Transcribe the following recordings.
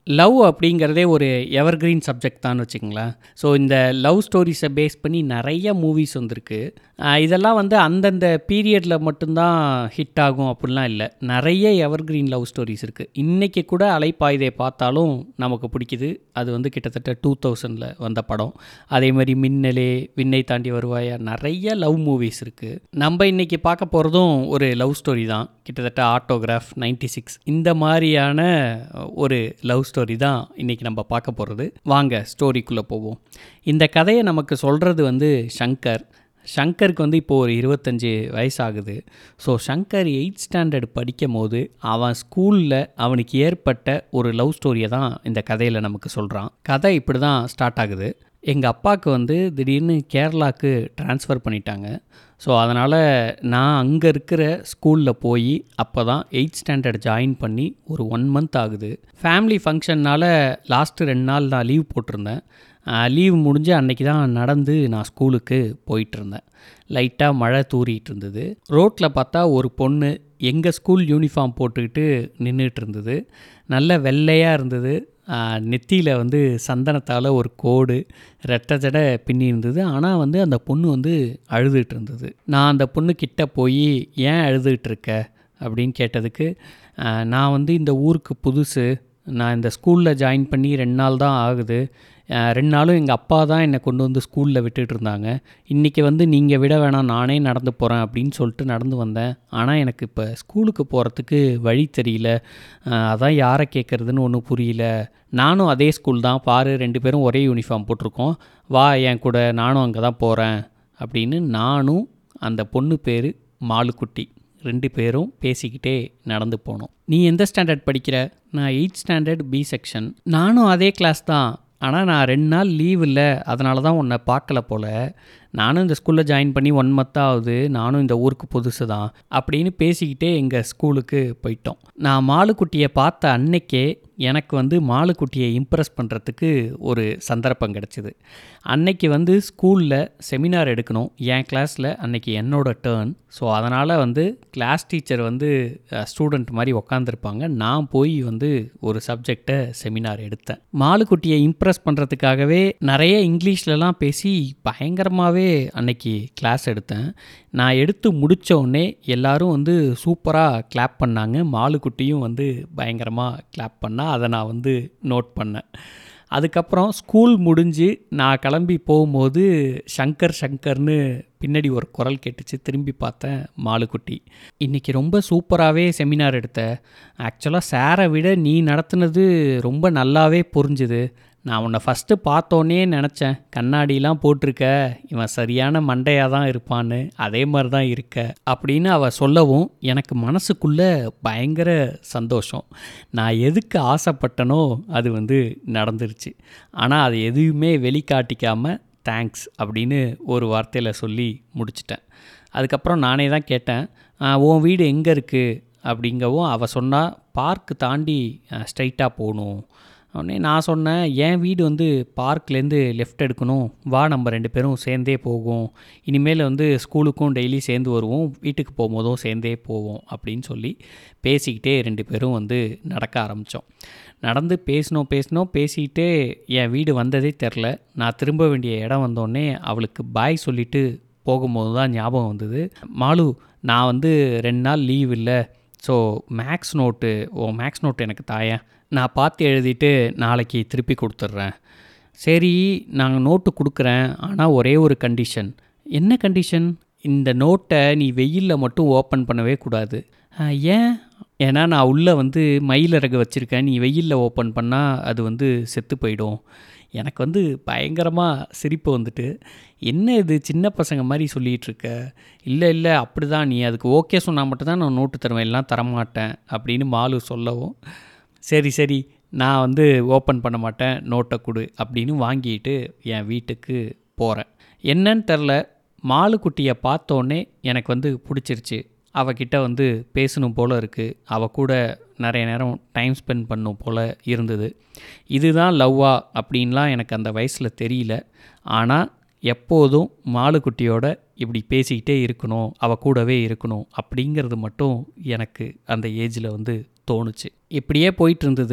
love அப்படிங்கிறதே ஒரு evergreen subject தான் வச்சுக்கங்களேன் ஸோ இந்த லவ் ஸ்டோரிஸை பேஸ் பண்ணி நிறைய மூவிஸ் வந்திருக்கு ஆஹ் இதெல்லாம் வந்து அந்தந்த பீரியடில் மட்டும்தான் ஹிட் ஆகும் அப்படிலாம் இல்லை நிறைய எவர்கிரீன் லவ் ஸ்டோரிஸ் இருக்குது இன்றைக்கி கூட அலைப்பாயுதை பார்த்தாலும் நமக்கு பிடிக்குது அது வந்து கிட்டத்தட்ட டூ தௌசண்டில் வந்த படம் அதே மாதிரி மின்னலே விண்ணை தாண்டி வருவாயா நிறைய லவ் மூவிஸ் இருக்குது நம்ம இன்றைக்கி பார்க்க போகிறதும் ஒரு லவ் ஸ்டோரி தான் கிட்டத்தட்ட ஆட்டோகிராஃப் 96 சிக்ஸ் இந்த மாதிரியான ஒரு லவ் ஸ்டோரி தான் இன்றைக்கி நம்ம பார்க்க போகிறது வாங்க ஸ்டோரிக்குள்ளே போவோம் இந்த கதையை நமக்கு சொல்கிறது வந்து சங்கர் சங்கருக்கு வந்து இப்போது ஒரு இருபத்தஞ்சி வயசாகுது ஸோ சங்கர் எயிட் ஸ்டாண்டர்ட் படிக்கும் போது அவன் ஸ்கூலில் அவனுக்கு ஏற்பட்ட ஒரு லவ் ஸ்டோரியை தான் இந்த கதையில் நமக்கு சொல்கிறான் கதை இப்படி தான் ஸ்டார்ட் ஆகுது எங்கள் அப்பாவுக்கு வந்து திடீர்னு கேரளாவுக்கு ட்ரான்ஸ்ஃபர் பண்ணிட்டாங்க ஸோ அதனால் நான் அங்கே இருக்கிற ஸ்கூலில் போய் அப்போ தான் எயிட் ஸ்டாண்டர்ட் ஜாயின் பண்ணி ஒரு ஒன் மந்த் ஆகுது ஃபேமிலி ஃபங்க்ஷன்னால் லாஸ்ட்டு ரெண்டு நாள் நான் லீவ் போட்டிருந்தேன் லீவ் முடிஞ்சு அன்னைக்கு தான் நடந்து நான் ஸ்கூலுக்கு போயிட்டு இருந்தேன் லைட்டாக மழை தூறிட்டு இருந்தது ரோட்டில் பார்த்தா ஒரு பொண்ணு எங்கள் ஸ்கூல் யூனிஃபார்ம் போட்டுக்கிட்டு நின்றுட்டு இருந்தது நல்ல வெள்ளையாக இருந்தது நெத்தியில் வந்து சந்தனத்தால் ஒரு கோடு ரெட்டை ஜடை பின்னி இருந்தது ஆனால் வந்து அந்த பொண்ணு வந்து அழுதுகிட்டு இருந்தது நான் அந்த பொண்ணு கிட்ட போய் ஏன் அழுதுகிட்டு இருக்க அப்படின்னு கேட்டதுக்கு "ஆஹ், நான் வந்து இந்த ஊருக்கு புதுசு நான் இந்த ஸ்கூலில் ஜாயின் பண்ணி ரெண்டு நாள் தான் ஆகுது அஹ் ரெண்டு நாளும் எங்கள் அப்பா தான் என்னை கொண்டு வந்து ஸ்கூலில் விட்டுட்டு இருந்தாங்க இன்றைக்கி வந்து நீங்கள் விட வேணாம் நானே நடந்து போகிறேன் அப்படின்னு சொல்லிட்டு நடந்து வந்தேன் ஆனால் எனக்கு இப்போ ஸ்கூலுக்கு போகிறதுக்கு வழி தெரியல அஹ் அதான் யாரை கேட்குறதுன்னு ஒன்றும் புரியல நானும் அதே ஸ்கூல் தான் பாரு ரெண்டு பேரும் ஒரே யூனிஃபார்ம் போட்டிருக்கோம் வா என் கூட நானும் அங்கே தான் போகிறேன் அப்படின்னு நானும் அந்த பொண்ணு பேர் மாலுக்குட்டி ரெண்டு பேரும் பேசிக்கிட்டே நடந்து போனோம் நீ எந்த ஸ்டாண்டர்ட் படிக்கிற நான் எயிட் ஸ்டாண்டர்ட் பி செக்ஷன் நானும் அதே கிளாஸ் தான் ஆனால் நான் ரெண்டு நாள் லீவ் இல்லை அதனால தான் உன்னை பார்க்கல போல் நானும் இந்த ஸ்கூலில் ஜாயின் பண்ணி ஒன் மந்த் ஆகுது நானும் இந்த ஊருக்கு புதுசு தான் அப்படின்னு பேசிக்கிட்டே எங்கள் ஸ்கூலுக்கு போயிட்டோம் நான் மாலுக்குட்டியை பார்த்த அன்னைக்கே எனக்கு வந்து மாலுக்குட்டியை இம்ப்ரெஸ் பண்ணுறதுக்கு ஒரு சந்தர்ப்பம் கிடச்சிது அன்னைக்கு வந்து ஸ்கூலில் செமினார் எடுக்கணும் என் கிளாஸில் அன்னைக்கு என்னோட டேர்ன் ஸோ அதனால் வந்து கிளாஸ் டீச்சர் வந்து ஸ்டூடெண்ட் மாதிரி உக்காந்துருப்பாங்க நான் போய் வந்து ஒரு சப்ஜெக்டை செமினார் எடுத்தேன் மாலுக்குட்டியை இம்ப்ரெஸ் பண்ணுறதுக்காகவே நிறைய இங்கிலீஷ்லலாம் பேசி பயங்கரமாகவே அன்னைக்கு கிளாஸ் எடுத்தேன் நான் எடுத்து முடிச்ச உடனே எல்லாரும் வந்து சூப்பராக கிளாப் பண்ணாங்க மாலுக்குட்டியும் வந்து பயங்கரமாக கிளாப் பண்ணா அதை நான் வந்து நோட் பண்ணேன் அதுக்கப்புறம் ஸ்கூல் முடிஞ்சு நான் கிளம்பி போகும்போது சங்கர் சங்கர்னு பின்னாடி ஒரு குரல் கேட்டுச்சு திரும்பி பார்த்தேன் மாலுக்குட்டி இன்றைக்கி ரொம்ப சூப்பராகவே செமினார் எடுத்த ஆக்சுவலாக சாரை விட நீ நடத்துனது ரொம்ப நல்லாவே புரிஞ்சுது நான் உன்னை ஃபஸ்ட்டு பார்த்தோன்னே நினச்சேன் கண்ணாடிலாம் போட்டிருக்க இவன் சரியான மண்டையாக தான் இருப்பான்னு அதே மாதிரி தான் இருக்க அப்படின்னு அவ சொல்லவும் எனக்கு மனசுக்குள்ளே பயங்கர சந்தோஷம் நான் எதுக்கு ஆசைப்பட்டனோ அது வந்து நடந்துருச்சு ஆனால் அது எதுவுமே வெளிக்காட்டிக்காமல் தேங்க்ஸ் அப்படின்னு ஒரு வார்த்தையில் சொல்லி முடிச்சிட்டேன் அதுக்கப்புறம் நானே தான் கேட்டேன் "ஆ, உன் வீடு எங்கே இருக்குது அப்படிங்கவும் அவள் சொன்னால் பார்க்கு தாண்டி ஸ்ட்ரைட்டாக போகணும் உடனே நான் சொன்னேன் என் வீடு வந்து பார்க்லேருந்து லெஃப்ட் எடுக்கணும் வா நம்ம ரெண்டு பேரும் சேர்ந்தே போகும் இனிமேல் வந்து ஸ்கூலுக்கும் டெய்லி சேர்ந்து வருவோம் வீட்டுக்கு போகும்போதும் சேர்ந்தே போவோம் அப்படின்னு சொல்லி பேசிக்கிட்டே ரெண்டு பேரும் வந்து நடக்க ஆரம்பித்தோம் நடந்து பேசினோம் பேசினோம் பேசிக்கிட்டே என் வீடு வந்ததே தெரில நான் திரும்ப வேண்டிய இடம் வந்தோடனே அவளுக்கு பாய் சொல்லிட்டு போகும்போது தான் ஞாபகம் வந்தது மாலு நான் வந்து ரெண்டு நாள் லீவ் இல்லை ஸோ மேக்ஸ் நோட்டு ஓ மேக்ஸ் நோட்டு எனக்கு தாயேன் நான் பார்த்து எழுதிட்டு நாளைக்கு திருப்பி கொடுத்துட்றேன் சரி நாங்கள் நோட்டு கொடுக்குறேன் ஆனால் ஒரே ஒரு கண்டிஷன் என்ன கண்டிஷன் இந்த நோட்டை நீ வெயிலில் மட்டும் ஓப்பன் பண்ணவே கூடாது "ஆ, ஏன் ஏன்னா நான் உள்ளே வந்து மயிலிறகு வச்சுருக்கேன் நீ வெயிலில் ஓப்பன் பண்ணால் அது வந்து செத்து போயிடும் எனக்கு வந்து பயங்கரமாக சிரிப்பு வந்துட்டு என்ன இது சின்ன பசங்க மாதிரி சொல்லிகிட்டு இருக்க இல்லை இல்லை அப்படி தான் நீ அதுக்கு ஓகே சொன்னால் மட்டும்தான் நான் நோட்டு தருவேன் எல்லாம் தரமாட்டேன் அப்படின்னு மாலு சொல்லவும் சரி சரி நான் வந்து ஓப்பன் பண்ண மாட்டேன் நோட்டை கொடு அப்படின்னு வாங்கிட்டு என் வீட்டுக்கு போகிறேன் என்னன்னு தெரில மாலுக்குட்டியை பார்த்தோன்னே எனக்கு வந்து பிடிச்சிருச்சு அவகிட்ட வந்து பேசணும் போல் இருக்குது அவ கூட நிறைய நேரம் டைம் ஸ்பெண்ட் பண்ணும் போல் இருந்தது இதுதான் லவ்வா அப்படின்லாம் எனக்கு அந்த வயசில் தெரியல ஆனால் எப்போதும் மாலுக்குட்டியோட இப்படி பேசிக்கிட்டே இருக்கணும் அவ கூடவே இருக்கணும் அப்படிங்கிறது மட்டும் எனக்கு அந்த ஏஜில் வந்து தோணுச்சு இப்படியே போயிட்டு இருந்தது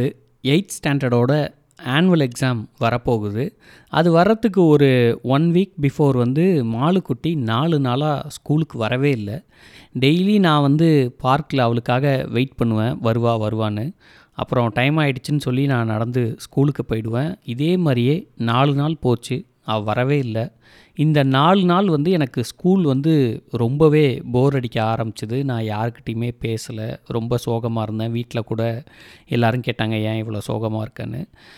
எயித் ஸ்டாண்டர்டோட ஆனுவல் எக்ஸாம் வரப்போகுது அது வர்றதுக்கு ஒரு ஒன் வீக் பிஃபோர் வந்து மாலுக்குட்டி நாலு நாளாக ஸ்கூலுக்கு வரவே இல்லை டெய்லி நான் வந்து பார்க்கில் அவளுக்காக வெயிட் பண்ணுவேன் வருவா வருவான்னு அப்புறம் டைம் ஆயிடுச்சுன்னு சொல்லி நான் நடந்து ஸ்கூலுக்கு போயிடுவேன் இதே மாதிரியே நாலு நாள் போச்சு அவள் வரவே இல்லை இந்த நாலு நாள் வந்து எனக்கு ஸ்கூல் வந்து ரொம்பவே போர் அடிக்க ஆரம்பிச்சுது நான் யாருக்கிட்டேயுமே பேசலை ரொம்ப சோகமாக இருந்தேன் வீட்டில் கூட எல்லாரும் கேட்டாங்க ஏன் இவ்வளோ சோகமாக இருக்கேன்னு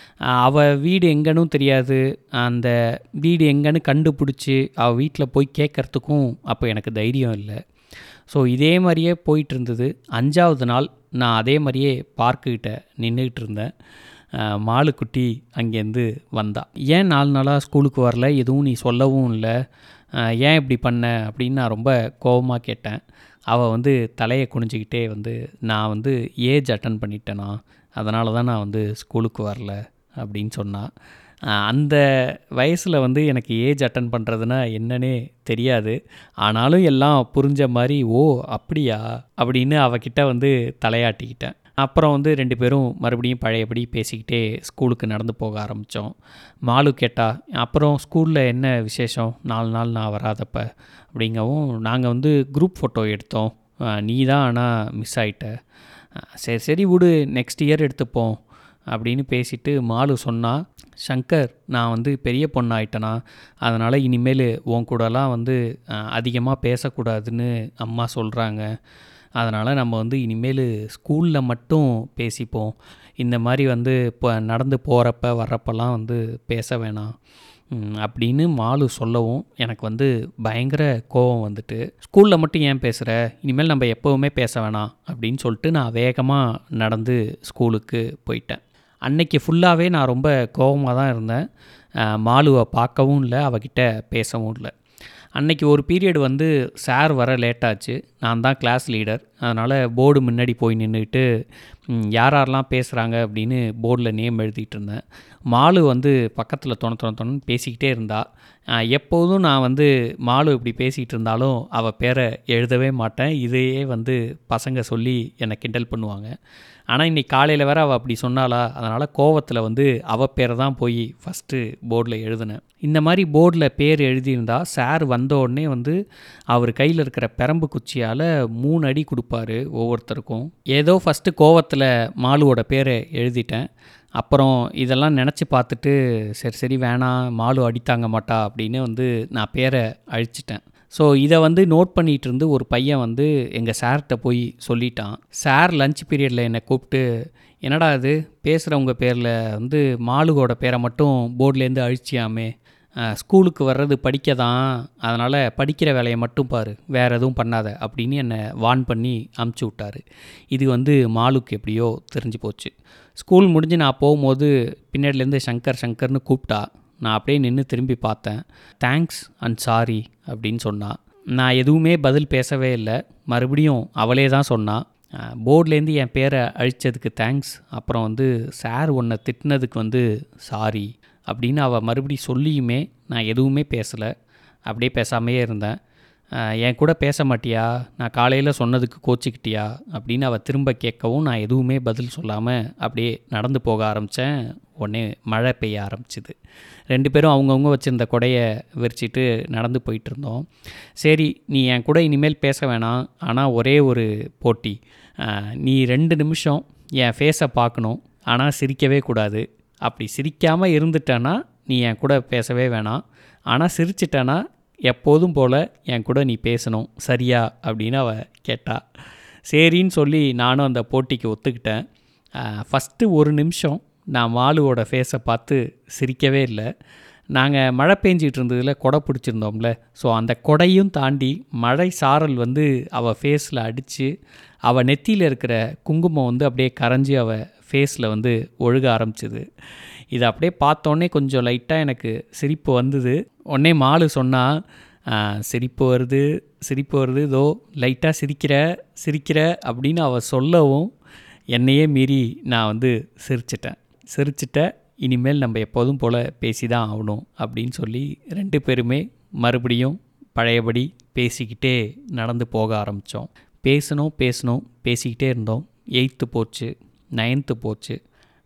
அவள் வீடு எங்கேன்னு தெரியாது அந்த வீடு எங்கேன்னு கண்டுபிடிச்சி அவள் வீட்டில் போய் கேட்குறதுக்கும் அப்போ எனக்கு தைரியம் இல்லை ஸோ இதே மாதிரியே போயிட்டு இருந்தது அஞ்சாவது நாள் நான் அதே மாதிரியே பார்க்குக்கிட்ட நின்றுக்கிட்டு இருந்தேன் அஹ், மாலுக்குட்டி அங்கேருந்து வந்தா ஏன் நாலு நாளாக ஸ்கூலுக்கு வரல எதுவும் நீ சொல்லவும் இல்லை அஹ், ஏன் இப்படி பண்ண அப்படின்னு நான் ரொம்ப கோபமாக கேட்டேன் அவள் வந்து தலையை குனிஞ்சிக்கிட்டே வந்து நான் வந்து ஏஜ் அட்டன் பண்ணிட்டேனா அதனால தான் நான் வந்து ஸ்கூலுக்கு வரல அப்படின்னு சொன்னான் அஹ், அந்த வயசில் வந்து எனக்கு ஏஜ் அட்டன் பண்ணுறதுனா என்னன்னே தெரியாது ஆனாலும் எல்லாம் புரிஞ்ச மாதிரி ஓ அப்படியா அப்படின்னு அவகிட்ட வந்து தலையாட்டிக்கிட்டேன் அப்புறம் வந்து ரெண்டு பேரும் மறுபடியும் பழையபடி பேசிக்கிட்டே ஸ்கூலுக்கு நடந்து போக ஆரம்பித்தோம் மாலு கேட்டா அப்புறம் ஸ்கூலில் என்ன விசேஷம் நாலு நாள் நான் வராதப்ப அப்படிங்கவும் நாங்கள் வந்து குரூப் ஃபோட்டோ எடுத்தோம் அஹ், நீ தான் ஆனால் மிஸ் ஆயிட்ட அஹ், சரி சரி விடு நெக்ஸ்ட் இயர் எடுத்துப்போம் அப்படின்னு பேசிட்டு மாலு சொன்னா சங்கர் நான் வந்து பெரிய பொண்ணாயிட்டேனா அதனால் இனிமேல் உன் கூடலாம் வந்து அதிகமாக பேசக்கூடாதுன்னு அம்மா சொல்கிறாங்க அதனால் நம்ம வந்து இனிமேல் ஸ்கூலில் மட்டும் பேசிப்போம் இந்த மாதிரி வந்து இப்போ நடந்து போகிறப்ப வர்றப்பெல்லாம் வந்து பேச வேணாம் ம், அப்படின்னு மாலு சொல்லவும் எனக்கு வந்து பயங்கர கோபம் வந்துட்டு ஸ்கூலில் மட்டும் ஏன் பேசுகிற இனிமேல் நம்ம எப்போவுமே பேச வேணாம் அப்படின்னு சொல்லிட்டு நான் வேகமாக நடந்து ஸ்கூலுக்கு போயிட்டேன் அன்னைக்கு ஃபுல்லாகவே நான் ரொம்ப கோபமாக தான் இருந்தேன் அஹ், மாலுவை பார்க்கவும் இல்லை அவகிட்ட பேசவும் இல்லை அன்னைக்கு ஒரு பீரியட் வந்து சார் வர லேட்டாச்சு நான் தான் கிளாஸ் லீடர் அதனால் போர்டு முன்னாடி போய் நின்றுட்டு ம், யார் யாரெல்லாம் பேசுகிறாங்க அப்படின்னு போர்டில் நேம் எழுதிட்டு இருந்தேன் மாலு வந்து பக்கத்தில் தொண தொண தொணன்னு பேசிக்கிட்டே இருந்தா அஹ், எப்போதும் நான் வந்து மாலு இப்படி பேசிகிட்டு இருந்தாலும் அவள் பேரை எழுதவே மாட்டேன் இதையே வந்து பசங்க சொல்லி என்னை கிண்டல் பண்ணுவாங்க ஆனால் இன்னைக்கு காலையில் வேற அவள் அப்படி சொன்னாளா அதனால் கோவத்தில் வந்து அவள் பேரை தான் போய் ஃபஸ்ட்டு போர்டில் எழுதினேன் இந்த மாதிரி போர்டில் பேர் எழுதியிருந்தா சார் வந்த உடனே வந்து அவர் கையில் இருக்கிற பெரம்பு குச்சியால் மூணு அடி கொடுப்பாரு ஒவ்வொருத்தருக்கும் ஏதோ ஃபஸ்ட்டு கோவத்தில் மாலுவோட பேரை எழுதிட்டேன் அப்புறம் இதெல்லாம் நினச்சி பார்த்துட்டு சரி சரி வேணாம் மாலு அடித்தாங்க மாட்டா அப்படின்னு வந்து நான் பேரை அழிச்சிட்டேன் ஸோ இதை வந்து நோட் பண்ணிகிட்டு இருந்து ஒரு பையன் வந்து எங்கள் சார்கிட்ட போய் சொல்லிட்டான் சார் லஞ்ச் பீரியடில் என்னை கூப்பிட்டு என்னடா இது பேசுகிறவங்க பேரில் வந்து மாலுவோட பேரை மட்டும் போர்ட்லேருந்து அழிச்சியாமே அஹ், ஸ்கூலுக்கு வர்றது படிக்க தான் அதனால் படிக்கிற வேலையை மட்டும் பாரு வேறு எதுவும் பண்ணாத அப்படின்னு என்னை வார்ன் பண்ணி அமுச்சு விட்டாரு இது வந்து மாலுக்கு எப்படியோ தெரிஞ்சு போச்சு ஸ்கூல் முடிஞ்சு நான் போகும்போது பின்னாடிலேருந்து சங்கர் சங்கர்னு கூப்பிட்டா நான் அப்படியே நின்று திரும்பி பார்த்தேன் தேங்க்ஸ் அண்ட் சாரி அப்படின்னு சொன்னா நான் எதுவுமே பதில் பேசவே இல்லை மறுபடியும் அவளே தான் சொன்னா போர்ட்லேருந்து என் பேரை அழித்ததுக்கு தேங்க்ஸ் அப்புறம் வந்து சார் உன்னை திட்டினதுக்கு வந்து சாரி அப்படின்னு அவள் மறுபடியும் சொல்லியுமே நான் எதுவுமே பேசலை அப்படியே பேசாமையே இருந்தேன் அஹ், என் கூட பேச மாட்டியா நான் காலையில் சொன்னதுக்கு கோச்சிக்கிட்டியா அப்படின்னு அவள் திரும்ப கேட்கவும் நான் எதுவுமே பதில் சொல்லாமல் அப்படியே நடந்து போக ஆரம்பித்தேன் உடனே மழை பெய்ய ஆரம்பிச்சுது ரெண்டு பேரும் அவங்கவுங்க வச்சுருந்த கொடையை விரிச்சிட்டு நடந்து போயிட்டு இருந்தோம் சரி நீ என் கூட இனிமேல் பேச வேணாம் ஆனால் ஒரே ஒரு போட்டி அஹ், நீ ரெண்டு நிமிஷம் என் ஃபேஸை பார்க்கணும் ஆனால் சிரிக்கவே கூடாது அப்படி சிரிக்காமல் இருந்துட்டேன்னா நீ என் கூட பேசவே வேணாம் ஆனால் சிரிச்சிட்டேன்னா எப்போதும் போல் என் கூட நீ பேசணும் சரியா அப்படின்னு அவ கேட்டா சரின்னு சொல்லி நானும் அந்த போட்டிக்கு ஒத்துக்கிட்டேன் ஃபஸ்ட்டு ஒரு நிமிஷம் நான் மாலுவோட ஃபேஸை பார்த்து சிரிக்கவே இல்லை நாங்கள் மழை பெஞ்சிட்டு இருந்ததில் கொடை பிடிச்சிருந்தோம்ல ஸோ அந்த கொடையும் தாண்டி மழை சாரல் வந்து அவள் ஃபேஸில் அடித்து அவள் நெத்தியில் இருக்கிற குங்குமம் வந்து அப்படியே கரைஞ்சி அவள் ஃபேஸில் வந்து ஒழுக ஆரம்பிச்சுது இதை அப்படியே பார்த்தோன்னே கொஞ்சம் லைட்டாக எனக்கு சிரிப்பு வந்தது உடனே மாலு சொன்னால் சிரிப்பு வருது சிரிப்பு வருது இதோ லைட்டாக சிரிக்கிற சிரிக்கிற அப்படின்னு அவள் சொல்லவும் என்னையே மீறி நான் வந்து சிரிச்சிட்டேன் சிரிச்சிட்ட இனிமேல் நம்ம எப்போதும் போல் பேசி தான் ஆகணும் அப்படின்னு சொல்லி ரெண்டு பேருமே மறுபடியும் பழையபடி பேசிக்கிட்டே நடந்து போக ஆரம்பித்தோம் பேசணும் பேசணும் பேசிக்கிட்டே இருந்தோம் எயித்து போச்சு நைன்த்து போச்சு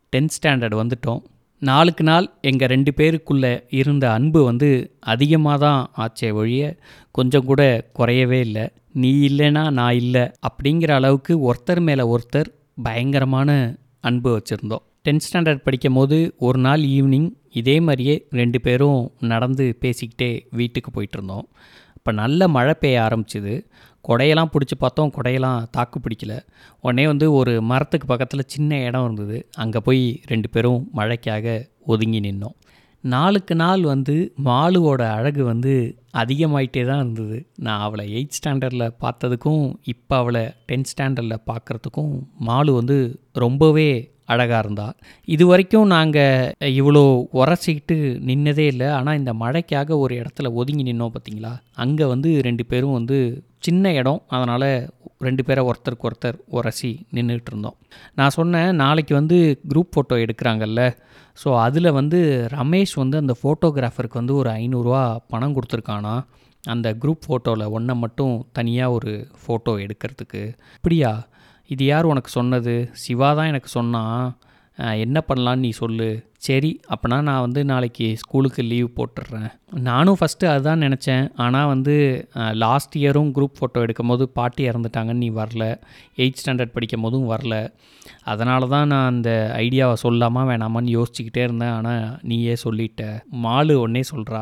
டென்த் ஸ்டாண்டர்ட் வந்துட்டோம் நாளுக்கு நாள் எங்கள் ரெண்டு பேருக்குள்ளே இருந்த அன்பு வந்து அதிகமாக தான் ஆச்சே ஒழிய கொஞ்சம் கூட குறையவே இல்லை நீ இல்லைன்னா நான் இல்லை அப்படிங்கிற அளவுக்கு ஒருத்தர் மேலே ஒருத்தர் பயங்கரமான அன்பு வச்சுருந்தோம் டென்த் ஸ்டாண்டர்ட் படிக்கும் போது ஒரு நாள் ஈவினிங் இதே மாதிரியே ரெண்டு பேரும் நடந்து பேசிக்கிட்டே வீட்டுக்கு போயிட்டு இருந்தோம் இப்போ நல்ல மழை பெய்ய ஆரம்பிச்சுது கொடையெல்லாம் பிடிச்சி பார்த்தோம் கொடையெல்லாம் தாக்கு பிடிக்கல உடனே வந்து ஒரு மரத்துக்கு பக்கத்தில் சின்ன இடம் இருந்தது அங்கே போய் ரெண்டு பேரும் மழைக்காக ஒதுங்கி நின்னோம் நாளுக்கு நாள் வந்து மாலுவோட அழகு வந்து அதிகமாயிட்டே தான் இருந்தது நான் அவளை எயிட் ஸ்டாண்டர்டில் பார்த்ததுக்கும் இப்போ அவளை டென்த் ஸ்டாண்டர்டில் பார்க்குறதுக்கும் மாலு வந்து ரொம்பவே அழகாக இருந்தா இது வரைக்கும் நாங்கள் இவ்வளோ உரசிக்கிட்டு நின்னதே இல்லை ஆனால் இந்த மழைக்காக ஒரு இடத்துல ஒதுங்கி நின்னோம் பார்த்தீங்களா அங்கே வந்து ரெண்டு பேரும் வந்து சின்ன இடம் அதனால் ரெண்டு பேரை ஒருத்தருக்கு ஒருத்தர் உரசி நின்றுட்டு இருந்தோம் நான் சொன்னேன் நாளைக்கு வந்து குரூப் ஃபோட்டோ எடுக்கிறாங்கல்ல ஸோ அதில் வந்து ரமேஷ் வந்து அந்த ஃபோட்டோகிராஃபருக்கு வந்து ஒரு ஐநூறுரூவா பணம் கொடுத்துருக்கானா அந்த குரூப் ஃபோட்டோவில் ஒன்றை மட்டும் தனியாக ஒரு ஃபோட்டோ எடுக்கிறதுக்கு அப்படியா இது யார் உனக்கு சொன்னது சிவா தான் எனக்கு சொன்னான் அஹ், என்ன பண்ணலான்னு நீ சொல்லு சரி அப்போனா நான் வந்து நாளைக்கு ஸ்கூலுக்கு லீவ் போட்டுடுறேன் நானும் ஃபஸ்ட்டு அதுதான் நினச்சேன் ஆனால் வந்து லாஸ்ட் இயரும் குரூப் ஃபோட்டோ எடுக்கும் போது பாட்டி இறந்துட்டாங்கன்னு நீ வரல எயிட் ஸ்டாண்டர்ட் படிக்கும் போதும் வரல அதனால தான் நான் அந்த ஐடியாவை சொல்லாமா வேணாமான்னு யோசிச்சுக்கிட்டே இருந்தேன் ஆனால் நீயே சொல்லிட்ட மாலு ஒன்னே சொல்கிறா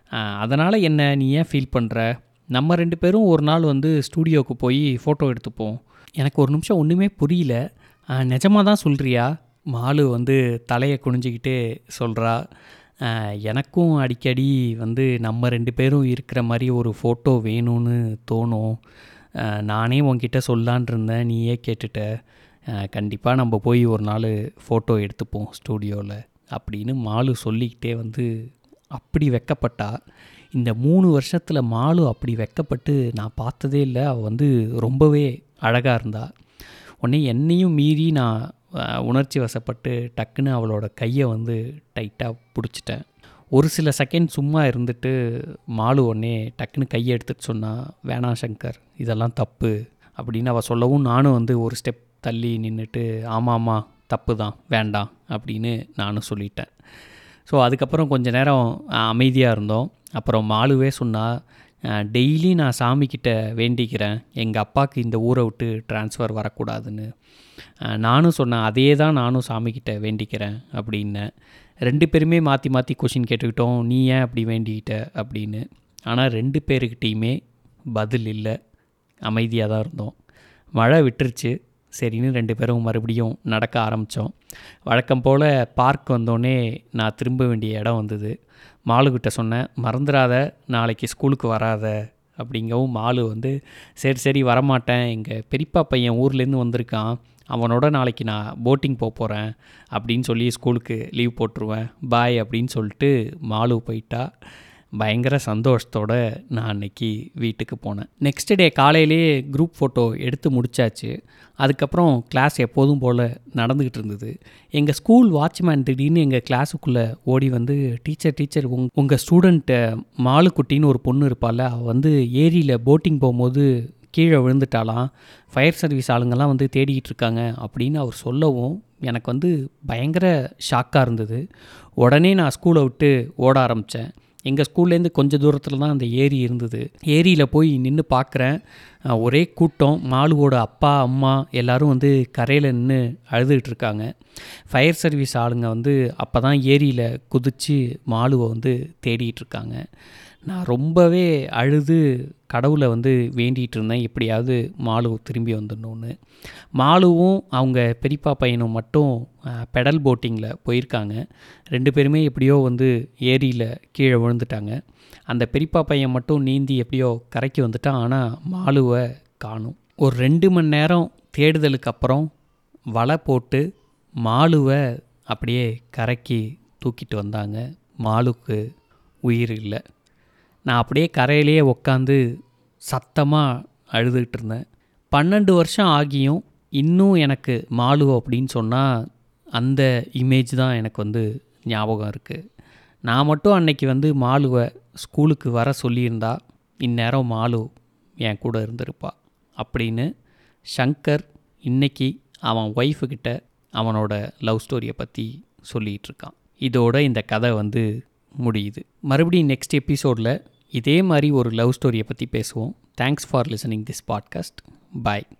அதனால் என்ன நீ ஏன் ஃபீல் பண்ணுற நம்ம ரெண்டு பேரும் ஒரு நாள் வந்து ஸ்டூடியோவுக்கு போய் ஃபோட்டோ எடுத்துப்போம் எனக்கு ஒரு நிமிஷம் ஒன்றுமே புரியல நிஜமாக தான் சொல்கிறியா மாலு வந்து தலையை குனிஞ்சிக்கிட்டே சொல்கிறா எனக்கும் அடிக்கடி வந்து நம்ம ரெண்டு பேரும் இருக்கிற மாதிரி ஒரு ஃபோட்டோ வேணும்னு தோணும் அஹ், நானே உன்கிட்ட சொல்லான் இருந்தேன் நீயே கேட்டுட்ட கண்டிப்பாக நம்ம போய் ஒரு நாள் ஃபோட்டோ எடுத்துப்போம் ஸ்டூடியோவில் அப்படின்னு மாலு சொல்லிக்கிட்டே வந்து அப்படி வெக்கப்பட்டா இந்த மூணு வருஷத்தில் மாலு அப்படி வெக்கப்பட்டு நான் பார்த்ததே இல்லை அவள் வந்து ரொம்பவே அழகாக இருந்தா உடனே என்னையும் மீறி நான் அஹ், உணர்ச்சி வசப்பட்டு டக்குன்னு அவளோட கையை வந்து டைட்டாக பிடிச்சிட்டேன் ஒரு சில செகண்ட் சும்மா இருந்துட்டு மாலு உடனே டக்குன்னு கையை எடுத்துட்டு சொன்னா வேணாம் சங்கர் இதெல்லாம் தப்பு அப்படின்னு அவள் சொல்லவும் நானும் வந்து ஒரு ஸ்டெப் தள்ளி நின்றுட்டு ஆமாம்மா தப்பு தான் வேண்டாம் அப்படின்னு நானும் சொல்லிட்டேன் ஸோ அதுக்கப்புறம் கொஞ்ச நேரம் அமைதியாக இருந்தோம் அப்புறம் மாலுவே சொன்னா டெய்லி நான் சாமிக்கிட்ட வேண்டிக்கிறேன் எங்கள் அப்பாவுக்கு இந்த ஊரை விட்டு ட்ரான்ஸ்ஃபர் வரக்கூடாதுன்னு அஹ், நானும் சொன்னேன் அதே தான் நானும் சாமிக்கிட்ட வேண்டிக்கிறேன் அப்படின்னேன் ரெண்டு பேருமே மாற்றி மாற்றி கொஷின் கேட்டுக்கிட்டோம் நீ ஏன் அப்படி வேண்டிக்கிட்ட அப்படின்னு ஆனால் ரெண்டு பேருக்கிட்டேயுமே பதில் இல்லை அமைதியாக தான் இருந்தோம் மழை விட்டுருச்சு சரின்னு ரெண்டு பேரும் மறுபடியும் நடக்க ஆரம்பித்தோம் வழக்கம் போல் பார்க் வந்தோடனே நான் திரும்ப வேண்டிய இடம் வந்தது மாலுக்கிட்ட சொன்னேன் மறந்துடாத நாளைக்கு ஸ்கூலுக்கு வராத அப்படிங்கவும் மாலு வந்து சரி சரி வரமாட்டேன் எங்கள் பெரியப்பா பையன் ஊர்லேருந்து வந்திருக்கான் அவனோட நாளைக்கு நான் போட்டிங் போக போகிறேன் அப்படின்னு சொல்லி ஸ்கூலுக்கு லீவ் போட்டுருவேன் பாய் அப்படின்னு சொல்லிட்டு மாலு போயிட்டா பயங்கர சந்தோஷத்தோட நான் அன்னைக்கு வீட்டுக்கு போனேன் நெக்ஸ்ட் டே காலையிலேயே குரூப் ஃபோட்டோ எடுத்து முடிச்சாச்சு அதுக்கப்புறம் கிளாஸ் எப்போதும் போல் நடந்துக்கிட்டு இருந்தது எங்கள் ஸ்கூல் வாட்ச்மேன் திடீர்னு எங்கள் கிளாஸுக்குள்ளே ஓடி வந்து டீச்சர் டீச்சர் உங் உங்கள் ஸ்டூடெண்ட்டு மாலுக்குட்டின்னு ஒரு பொண்ணு இருப்பாள் அவள் வந்து ஏரியில் போட்டிங் போகும்போது கீழே விழுந்துட்டாலாம் ஃபயர் சர்வீஸ் ஆளுங்கெல்லாம் வந்து தேடிக்கிட்டு இருக்காங்க அப்படின்னு அவர் சொல்லவும் எனக்கு வந்து பயங்கர ஷாக்காக இருந்தது உடனே நான் ஸ்கூலை விட்டு ஓட ஆரம்பித்தேன் எங்கள் ஸ்கூல்லேருந்து கொஞ்சம் தூரத்தில் தான் அந்த ஏரி இருந்தது ஏரியில் போய் நின்று பார்க்குறேன் அஹ், ஒரே கூட்டம் மாலுவோட அப்பா அம்மா எல்லாரும் வந்து கரையில் நின்று அழுதுகிட்டு இருக்காங்க ஃபயர் சர்வீஸ் ஆளுங்க வந்து அப்போ தான் ஏரியில் குதித்து மாலுவை வந்து தேடிட்டு இருக்காங்க நான் ரொம்பவே அழுது கடவுளை வந்து வேண்டிகிட்டு இருந்தேன் எப்படியாவது மாலு திரும்பி வந்துடணும்னு மாலுவும் அவங்க பெரியப்பா பையனும் மட்டும் பெடல் போட்டிங்கில் போயிருக்காங்க ரெண்டு பேருமே எப்படியோ வந்து ஏரியில் கீழே விழுந்துட்டாங்க அந்த பெரியப்பா பையன் மட்டும் நீந்தி எப்படியோ கரைக்கு வந்துட்டான் ஆனால் மாலுவை காணும் ஒரு ரெண்டு மணி நேரம் தேடுதலுக்கு அப்புறம் வலை போட்டு மாலுவை அப்படியே கரைக்கு தூக்கிட்டு வந்தாங்க மாலுக்கு உயிர் இல்லை நான் அப்படியே கரையிலேயே உட்காந்து சத்தமாக அழுதுகிட்டு இருந்தேன் பன்னெண்டு வருஷம் ஆகியும் இன்னும் எனக்கு மாலு அப்படின்னு சொன்னால் அந்த இமேஜ் தான் எனக்கு வந்து ஞாபகம் இருக்குது நான் மட்டும் அன்னைக்கு வந்து மாலுவை ஸ்கூலுக்கு வர சொல்லியிருந்தா இந்நேரம் மாலு என் கூட இருந்திருப்பா அப்படின்னு ஷங்கர் இன்னைக்கு அவன் ஒய்ஃபுக்கிட்ட அவனோட லவ் ஸ்டோரியை பற்றி சொல்லிகிட்டு இருக்கான் இதோட இந்த கதை வந்து முடியுது மறுபடியும் நெக்ஸ்ட் எபிசோடில் இதே மாதிரி ஒரு லவ் ஸ்டோரியை பற்றி பேசுவோம் thanks for listening this podcast bye